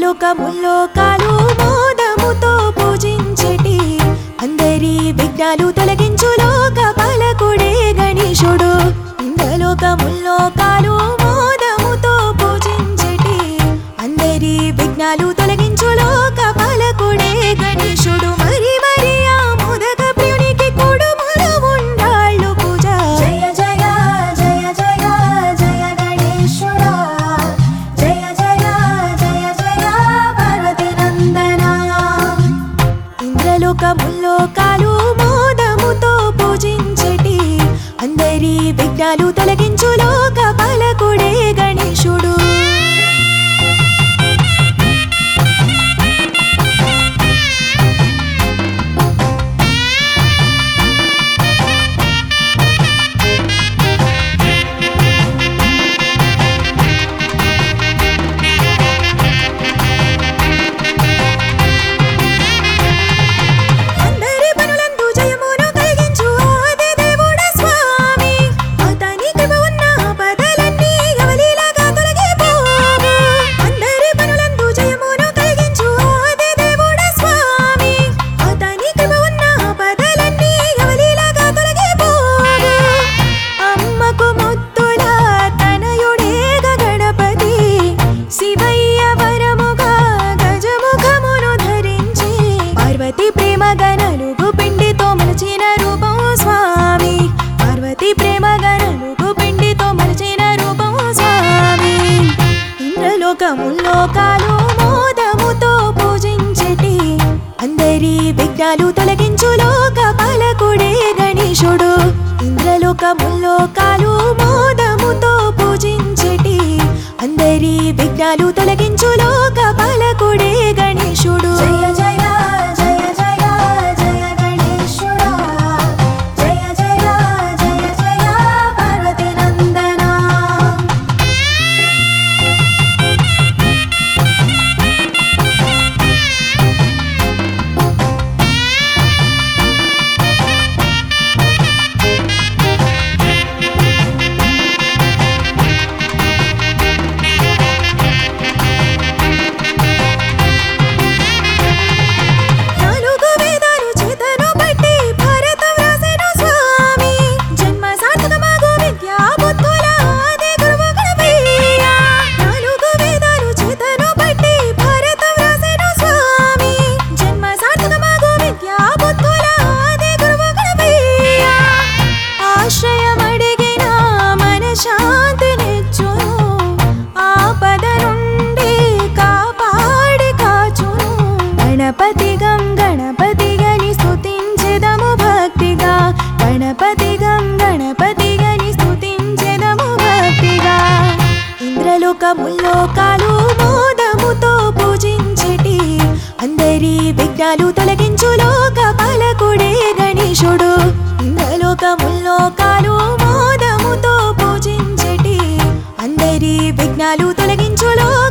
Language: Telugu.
ఇంద్రలోకముల్లోకాలు మోదముతో పూజించటి అందరి విఘ్నాలు తొలగించు లోక పాలకుడే గణేశుడు ఇంద్రలోకముల్లోకాలు మోదముతో పూజించటి అందరి విఘ్నాలు తొలగించు లోక పాలకుడే గణేశుడు మరి మరి ఆ మోదక ప్రియునికి కుడుములు ఉండాళ్ళు పూజ జయ జయ జయ జయ జయ గణేశుడా జయ జయ జయ జయ పార్వతి నందనా ఇంద్రలోకముల్లోకాలు మోదముతో పూజించటి అందరి విఘ్నాలు తొలగించు లోక పాలకుడే గణేశుడు అందరి పనులందు జయమును కలిగించు ఆది దేవుడ స్వామి అతని కృప ఉన్న పదలన్నీ అవలీలగా తొలగిపోవు అందరి పనులందు జయమును కలిగించు ఆది దేవుడ స్వామి అతని కృప ఉన్న పదలన్నీ అవలీలగా తొలగిపోవు అమ్మకు ముద్దుల తనయుడేగ గణపతి శివయ్య వరముగా గజముఖమును ధరించి పార్వతి ప్రేమ గనలుగు పిండితో మలచిన రూపం స్వామి పార్వతి ప్రేమ గనలుగు పిండితో మలచిన రూపం స్వామి ఇంద్రలోకముల్లోకాలు మోదముతో పూజించటి అందరి విఘ్నాలు తొలగించు లోక పాలకుడే గణేశుడు ఇంద్రలోకముల్లోకాలు మోదముతో పూజించటి అందరి విఘ్నాలు తొలగించు లోక పాలకుడే గణేశుడు జయ జయ జయ జయ జయ గణేశుడా జయ జయ జయ జయ పార్వతి నందనా నాలుగు వేదాలు చేతను పట్టి భారతం రాసెను స్వామి జన్మ సార్థకమాగు విద్యా బుద్ధుల ఆది గురువు గణపయ్య నాలుగు వేదాలు చేతను పట్టి భారతం రాసెను స్వామి జన్మ సార్థకమాగు విద్యా బుద్ధుల ఆది గురువు గణపయ్య ఆశ్రయమడిగిన మన శాంతినిచ్చును ఆపద నుండి కాపాడి కాచును గణపతి గం గణపతి గని స్తుతించెదము భక్తిగా గణపతి గం గణపతి గని స్తుతించెదము భక్తిగా ఇంద్రలోకముల్లోకాలు మోదముతో పూజించటి అందరి విఘ్నాలు తొలగించు లోక పాలకుడే గణేశుడు ఇంద్రలోకముల్లోకాలు మోదముతో పూజించటి అందరి విఘ్నాలు తొలగించు లోక